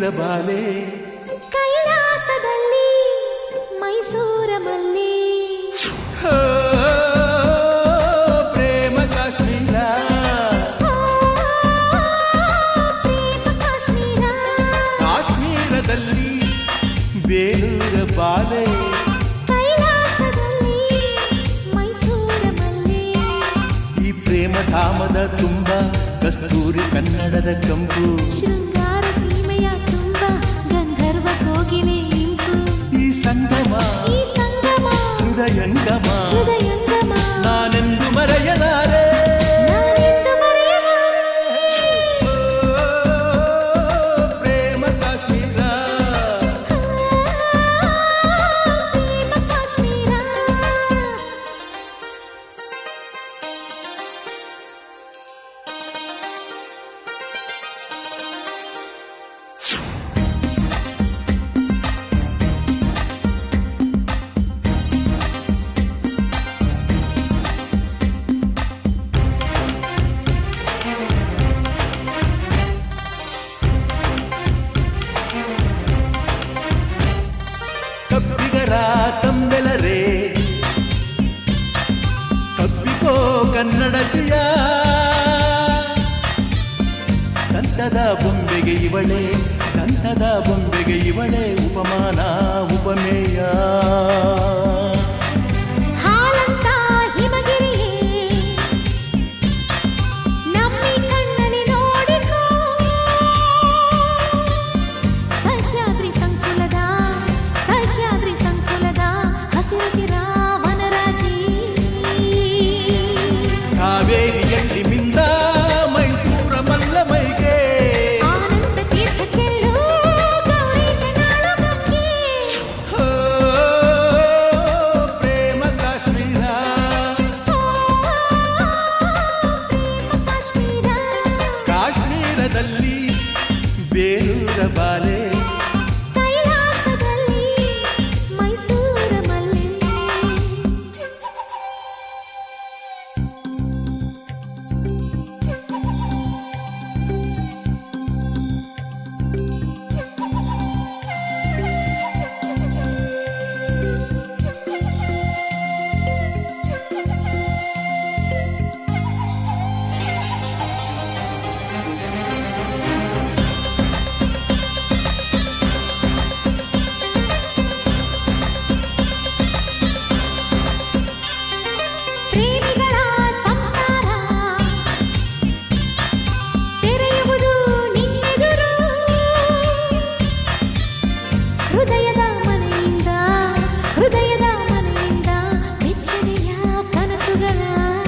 ಬಾಲೆ ಕೈಲಾಸದಲ್ಲಿ ಮೈಸೂರ ಮಲ್ಲಿ ಹೋ, ಪ್ರೇಮ ಕಾಶ್ಮೀರ ಆ, ಪ್ರೇಮ ಕಾಶ್ಮೀರ ಕಾಶ್ಮೀರದಲ್ಲಿ ಬೇಲೂರ ಬಾಲೆ ಕೈಲಾಸದಲ್ಲಿ ಮೈಸೂರ ಮಲ್ಲಿ ಈ ಪ್ರೇಮ ಧಾಮದ ತುಂಬ ಕಸ್ತೂರಿ ಕನ್ನಡದ ಕಂಪು ಶೃಂಗಾರ ಸೀಮೆಯ ತುಂಬ ಗಂಧರ್ವ ಕೋಗಿಲೆ ಇಂಪು ಈ ಸಂಗಮ ಈ ಸಂಗಮ ಹೃದಯಂಗಮ ಹೃದಯಂಗಮ ನಾನೆಂದು ಮರೆಯಲಾರೆ ನಾನೆಂದು ಮರೆಯಲಾರೆ. ಓ, ಪ್ರೇಮ ಕಾಶ್ಮೀರ ಪ್ರೇಮ ಕಾಶ್ಮೀರ ಕಬ್ಬಿಗರ ತಂಬೆಲರೆ ಕಬ್ಬಿಕೋ ಕನ್ನಡತಿಯ ದಂತದ ಬೊಂಬೆಗೆ ಇವಳೆ ದಂತದ ಬೊಂಬೆಗೆ ಇವಳೆ ಉಪಮಾನ ಉಪಮೇಯ ಹಾಲಂತ ಹಿಮಗಿರಿಯೇ ನಮ್ಮಿ ಕಣ್ಣಲ್ಲಿ ನೋಡಿಕೋ ಸಹ್ಯಾದ್ರಿ ಸಂಕುಲದ ಸಹ್ಯಾದ್ರಿ ಸಂಕುಲದ ಹಸಿರಸಿರ ವನರಾಜಿ ಕಾವೇರಿಯಲ್ಲಿ ಮಿಂದ ಮೈಸೂರ ಮಲ್ಲಮೈಗೆ ಆನಂದ ತೀರ್ಥ ಚೆಲ್ಲು ಗೌರೀಶ ನಾಳು ಗಂಗೆ ಹೋ, ಪ್ರೇಮ ಕಾಶ್ಮೀರ ಪ್ರೇಮ ಕಾಶ್ಮೀರ ಕಾಶ್ಮೀರದಲ್ಲಿ ಬೇಲೂರ ಬಾಲೆ ಕೈಲಾಸದಲ್ಲಿ ಮೈಸೂರ ಮಲ್ಲಿ ಪ್ರೇಮಿಗಳ ಸಂಸಾರ ತೆರೆಯುವುದು ನಿನ್ನೆದುರು ಹೃದಯದ ಮನೆಯಿಂದ ಹೃದಯದ ಮನೆಯಿಂದ ಬೆಚ್ಚನೆಯ ಕನಸುಗಳ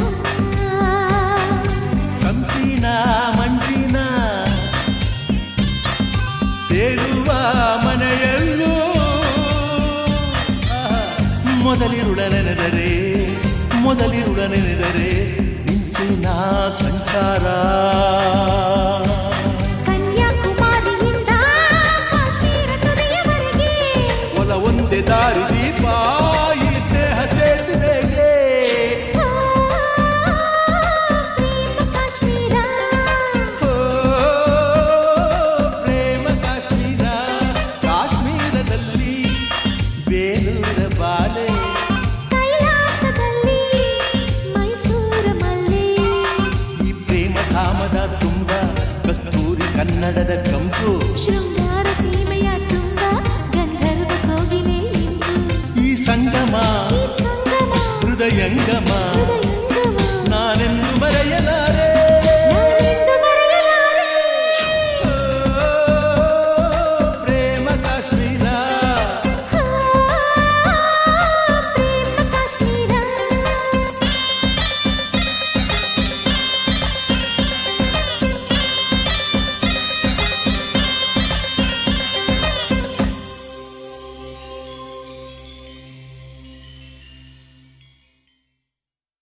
ಕಂಪಿನ ಮಂಜಿನ ತೇಲುವ ಮನೆಯಲ್ಲೂ ಆಹಾ, ಮೊದಲಿರುಳ ನೆನೆದರೆ ಮೊದಲಿರುಳ ನೆನೆದರೆ ಮಿಂಚಿನ ಸಂಚಾರ ಕನ್ಯಾಕುಮಾರಿಯಿಂದ ಕಾಶ್ಮೀರ ತುದಿಯವರೆಗೆ ಒಲ ಒಂದೇ ದಾರಿ ದೀಪ ಈ ಸ್ನೇಹ ಸೇತುವೆಗೆ ಆ, ಪ್ರೇಮ ಕಾಶ್ಮೀರ ಓ, ಪ್ರೇಮ ಕಾಶ್ಮೀರ ಕಾಶ್ಮೀರದಲ್ಲಿ ಬೇಲೂರ ಬಾಲೆ ಕೈಲಾಸದಲ್ಲಿ ಮೈಸೂರ ಮಲ್ಲಿ ಈ ಪ್ರೇಮ ಧಾಮದ ತುಂಬ ಕಸ್ತೂರಿ ಕನ್ನಡದ ಕಂಪು ಶೃಂಗಾರ ಸೀಮೆಯ ತುಂಬ ಗಂಧರ್ವ ಕೋಗಿಲೆ ಇಂದು ಈ ಸಂಗಮ ಈ ಸಂಗಮ ಹೃದಯಂಗಮ